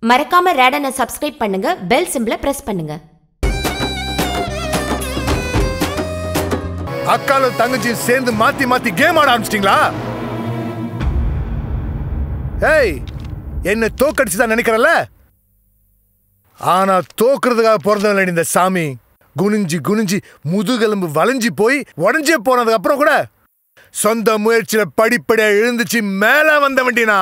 மறக்காம ரேடனை சப்ஸ்கிரைப் பண்ணுங்க பெல் சிம்பிளை பிரஸ் பண்ணுங்க அக்காலும் தங்கச்சியும் சேர்ந்து மாத்தி மாத்தி கேம் ஆட ஆரம்பிச்சிட்டீங்களா ஏய் என்ன தோக்கடிச்சு தான் நினைக்கிறல்ல ஆனா தோக்குறதுக்காக பிறந்தவன் இந்த சாமி குனிஞ்சி குனிஞ்சி முதுகெலும்பு வளைஞ்சி போய் உடஞ்சே போனதுக்கு அப்புறம் கூட சொந்த முயற்சியில படிப்படியா எழுந்துச்சு மேல வந்த வண்டினா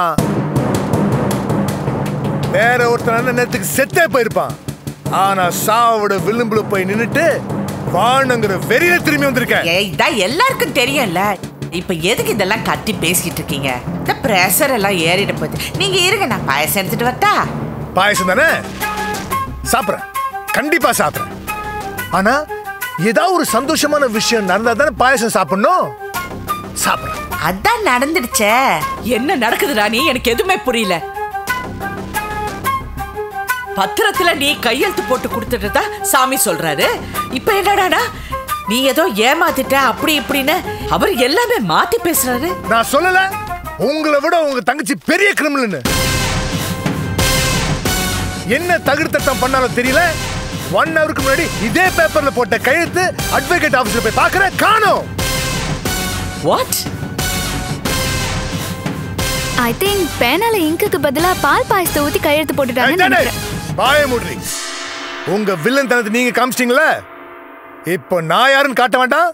வேற ஒருத்தன் நேரத்துக்கு செத்தே போயிருப்பான் ஆனா சாவோட விளிம்புல போய் நின்னுட்டு வாணுங்கிற வெறியில திரும்பி வந்திருக்கேன் ஏய் இதான் எல்லாருக்கும் தெரியும்ல இப்ப எதுக்கு இதெல்லாம் கத்தி பேசிட்டு இருக்கீங்க இந்த பிரஷர் எல்லாம் ஏறிட போகுது நீங்க இருங்க நான் பாயசம் எடுத்துட்டு வரட்டா பாயசம் தானே சாப்பிட்றேன் கண்டிப்பா சாப்பிட்றேன் ஆனா ஏதாவது ஒரு சந்தோஷமான விஷயம் நடந்தா தானே பாயசம் சாப்பிடணும் சாப்பிட்றேன் அதான் நடந்துடுச்சே என்ன நடக்குது ராணி எனக்கு எதுவுமே புரியல பத்திரத்துல நீ கையெழுத்து போட்டு கொடுத்துட்டதா சாமி சொல்றாரு இப்ப என்னடாடா நீ ஏதோ ஏமாத்திட்ட அப்படி இப்படின்னு அவர் எல்லாமே மாத்தி பேசுறாரு நான் சொல்லல உங்களை விட உங்க தங்கச்சி பெரிய கிரிமினல்னு என்ன தகுடுத்தட்டம் பண்ணாலும் தெரியல ஒன் ஹவருக்கு முன்னாடி இதே பேப்பர்ல போட்ட கையெழுத்து அட்வொகேட் ஆபீஸ்ல போய் பார்க்கறேன் காணோம் வாட் ஐ திங்க் பேனால இங்குக்கு பதிலா பால் பாயசத்தை ஊத்தி கையெழுத்து போட்டுட்டாங்கன்னு நினைக்கிறேன் பாய மூடுறி உங்க வில்லன் தனத்தை நீங்க காமிச்சிட்டீங்களா இப்போ நான் யாருன்னு காட்ட வேண்டாம்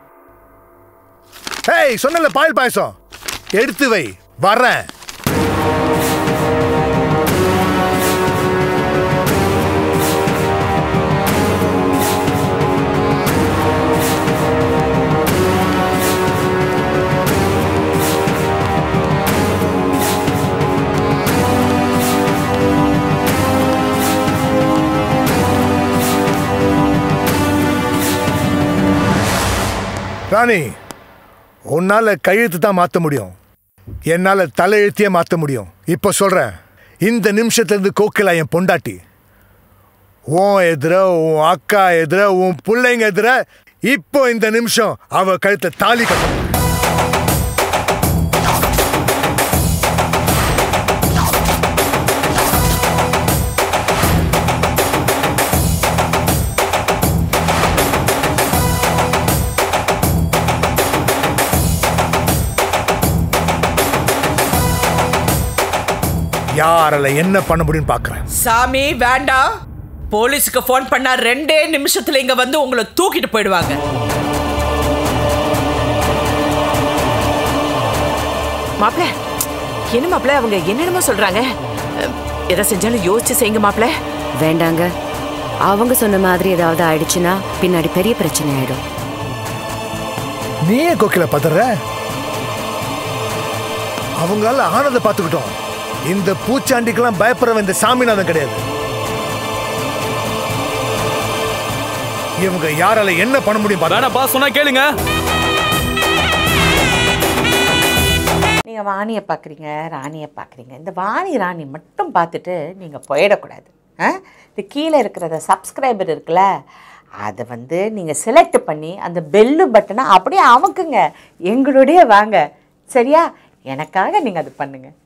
ஏய் சொன்னல பால் பாயசம் எடுத்து வை வரேன் ராணி உன்னால கையெழுத்து தான் மாத்த முடியும் என்னால தலையெழுத்தியே மாத்த முடியும் இப்போ சொல்றேன் இந்த நிமிஷத்துல இருந்து கோகிலா என் பொண்டாட்டி உன் எதிர உன் அக்கா எதிர உன் பிள்ளைங்க எதிர இப்போ இந்த நிமிஷம் அவ கழுத்தை தாலி கட்டணும் யாரால என்ன பண்ண முடியும்னு பாக்குறேன் சாமி வேண்டாம் போலீஸுக்கு ஃபோன் பண்ணா ரெண்டே நிமிஷத்துல இங்க வந்து உங்களை தூக்கிட்டு போயிடுவாங்க மாப்பிள என்ன மாப்பிள அவங்க என்னென்னமோ சொல்றாங்க அஹ், எதை செஞ்சாலும் யோசிச்சு செய்யுங்க மாப்பிள வேண்டாங்க அவங்க சொன்ன மாதிரி ஏதாவது ஆயிடுச்சுன்னா பின்னாடி பெரிய பிரச்சனை ஆயிடும் நீயே கோகில பதற அவங்களால ஆனதை பார்த்துக்கிட்டோம் இந்த பூச்சாண்டிக்கெல்லாம் பயப்படுறவன் இந்த சாமிநாதன் கிடையாது இவங்க யாரால என்ன பண்ண முடியும் பாரு. வேணாப்பா சொன்னா கேளுங்க நீங்க வாணியை பார்க்குறீங்க ராணியை பார்க்குறீங்க இந்த வாணி ராணி மட்டும் பார்த்துட்டு நீங்க போயிடக்கூடாது ஆ இது கீழே இருக்கிறத சப்ஸ்கிரைபர் இருக்குல்ல அதை வந்து நீங்கள் செலக்ட் பண்ணி அந்த பெல்லு பட்டனை அப்படியே அமுக்குங்க எங்களுடைய வாங்க சரியா எனக்காக நீங்கள் அது பண்ணுங்கள்